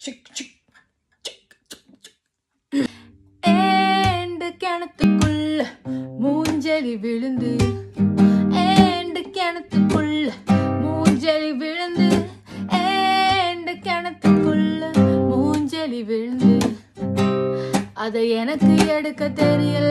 sick sick earned கிணத்துக்குள்ள மூஞ்சலி விழுந்து earned கிணத்துக்குள்ள மூஞ்சலி விழுந்து ஏண்டு கிணத்துக்குள்ள மூஞ்சலி விழுந்து அதை எனக்கு எடுக்க தெரியல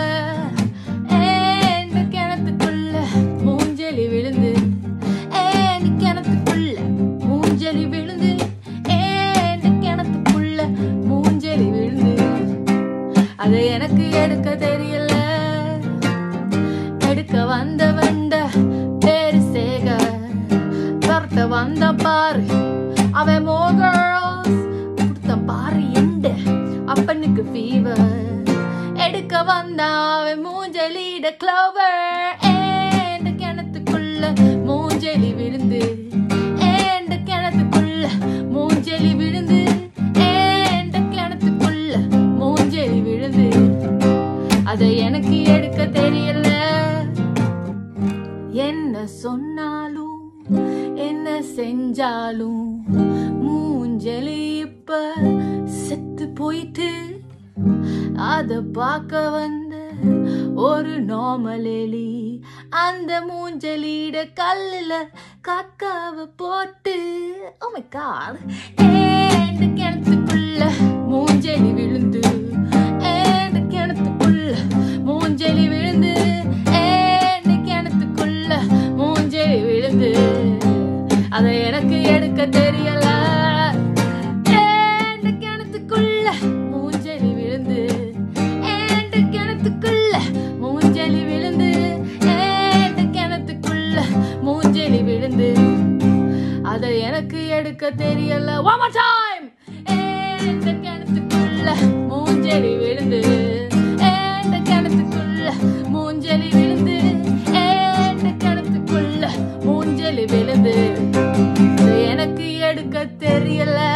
ஏண்டு கிணத்துக்குள்ள மூஞ்சலி விழுந்து ஏண்டு கிணத்துக்குள்ள மூஞ்சலி விழுந்து ஏண்டு கிணத்துக்குள்ள மூஞ்சலி விழுந்து அதை எனக்கு எடுக்க தெரியல எடுக்க வந்த வந்த பேரு சேகர் துரத்த வந்த பாரு அவன் மோகர்ஸ் கொடுத்த பாரு எந்த அப்பனுக்கு ஃபீவர் எடுக்க வந்த அவன் மூஞ்சலிட கிளவர் ஏண்ட கிணத்துக்குள்ள மூஞ்சலி விழுந்து ஏண்ட கிணத்துக்குள்ள மூஞ்சலி விழுந்து ஏண்ட கிணத்துக்குள்ள மூஞ்சலி விழுந்து அதை எனக்கு எடுக்க தெரியல என்ன சொன்னாலும் என்ன செஞ்சாலும் மூஞ்சலி இப்ப செத்து போயிட்டு அத பார்க்க வந்த ஒரு நார்மலி அந்த மூஞ்சலிட கல்லுல காக்காவ போட்டு oh my god ஏண்டு கிணத்துக்குள்ள மூஞ்சலி விழுந்து ஏண்டு கிணத்துக்குள்ள மூஞ்சலி விழுந்து ஏண்டு கிணத்துக்குள்ள மூஞ்சலி விழுந்து அதை எனக்கு எடுக்க தெரியல ஏண்டு கிணத்துக்குள்ள மூஞ்சலி விழுந்து ஏண்டு கிணத்துக்குள்ள மூஞ்சலி விழுந்து ஏண்டு கிணத்துக்குள்ள மூஞ்சலி விழுந்து அதை எனக்கு எடுக்க தெரியல one more time ஏண்டு கிணத்துக்குள்ள மூஞ்சலி விழுந்து ஏண்டு கிணத்துக்குள்ள மூஞ்சலி விழுந்து ஏண்டு கிணத்துக்குள்ள மூஞ்சலி விழுந்து அதை எனக்கு எடுக்க தெரியல